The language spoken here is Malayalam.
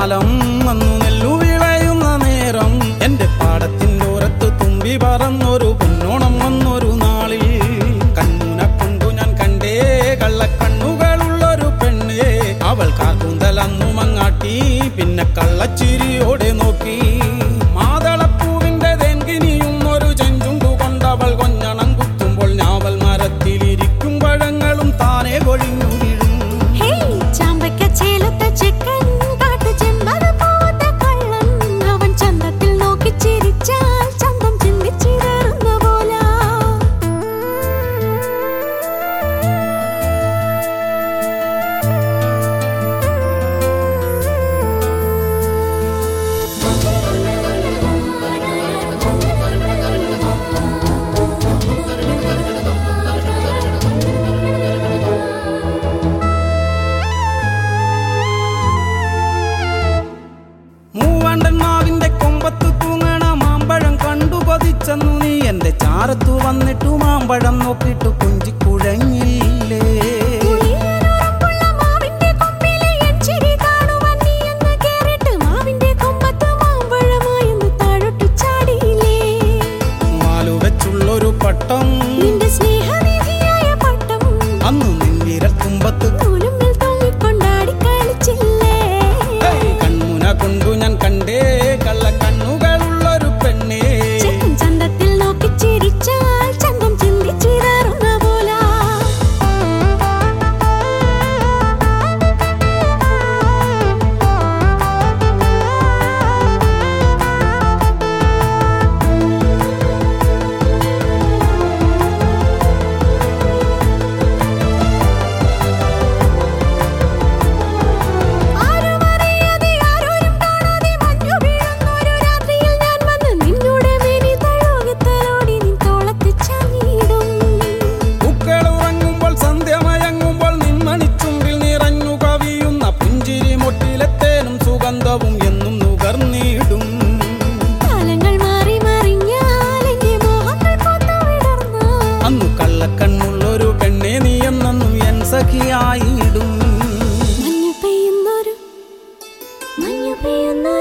കാലം അന്നു നെല്ലു വിളയുന്ന നേരം എന്റെ പാടത്തിൻ്റോരത്ത് തുമ്പി പറന്നൊരു പൊന്നോണം വന്നൊരു നാളിൽ കണ്ണുന കൊണ്ടു ഞാൻ കണ്ടേ കള്ളക്കണ്ണുകളുള്ളൊരു പെണ്ണേ അവൾ കാർക്കൂന്തലന്നു മങ്ങാട്ടി പിന്നെ കള്ളച്ചിരിയോടെ നോക്കി മാതളപ്പൂവിന്റെ തെങ്കിനിയും ഒരു ചെഞ്ചുണ്ടു കൊണ്ടവൾ കൊഞ്ഞണം കുത്തുമ്പോൾ ഞാവൽ മരത്തിലിരിക്കും പഴങ്ങളും താനെ കൊഴിഞ്ഞു വീഴും ഹേയ് ചാമ്പയ്ക്ക ചേലത്ത ചെക്കൻ കാട്ടു ചെമ്പക പോത്ത കള്ളൻ അവൻ ചന്തത്തിൽ നോക്കി ചിരിച്ചാൽ ചന്തം ചിന്തിച്ചിടറുന്ന പോലാ മൂവണ്ടൻ മാവിന്റെ കൊമ്പത്ത് തൂങ്ങണ മാമ്പഴം കണ്ടു കൊതിച്ചെന്നു നീ എന്റെ ചാരത്തു വന്നിട്ടു മാമ്പഴം നോക്കിട്ടു കുഞ്ചിക്കുഴങ്ങില്ലേ പുളിയനുറപ്പുള്ള മാവിന്റെ കൊമ്പിലെ എൻ ചിരി കാണുവാൻ നീ എന്ന് കേറിട്ട് മാവിന്റെ കൊമ്പത്ത് മാമ്പഴമായെന്ന് താഴോട്ടു ചാടിയില്ലേ മാലു വെച്ചുള്ളൊരു പട്ടം നിന്റെ സ്നേഹനിധിയായ പട്ടം അന്ന് നിൻവിരൽ തുമ്പത്ത് നൂലുമ്മിൽ തൂങ്ങിക്കൊണ്ടാടി കളിച്ചില്ലേ കൺമുന കൊണ്ടു ഞാൻ കണ്ടേ കള്ള കണ്ണുകളുള്ളൊരു പെണ്ണേ ചെക്കൻ ചന്തത്തിൽ നോക്കി ചിരിച്ചാൽ ചന്തം ചിന്തിച്ചിററുന്ന പോലാ ആരും അറിയാതെ ആരോരും കാണാതെ മഞ്ഞു വീഴുന്നൊരു രാത്രിയിൽ ഞാൻ വന്ന് നിന്നോട് മേനി തലോകി തലോടി നിൻ തോളത്ത് ചാഞ്ഞിടും പൂക്കൾ ഉറങ്ങുമ്പോൾ സന്ധ്യ മയങ്ങുമ്പോൾ നിന്മണിച്ചുമ്പിൽ നിറഞ്ഞു കവിയുന്ന പുഞ്ചിരി മൊട്ടിലെത്തേനും സുഗന്ധവും എന്നും നുകർന്നിടും കാലങ്ങൾ മാറി മറിഞ്ഞാൽ എന്റെ മോഹങ്ങൾ പൂത്തു വിടർന്നാൽ അന്നു കള്ളക്കണ്ണുള്ളൊരു പെണ്ണെ നീ എന്നും എൻ സഖിയായിടും മഞ്ഞു പെയ്യുന്നൊരു മഞ്ഞു പെയ്യുന്ന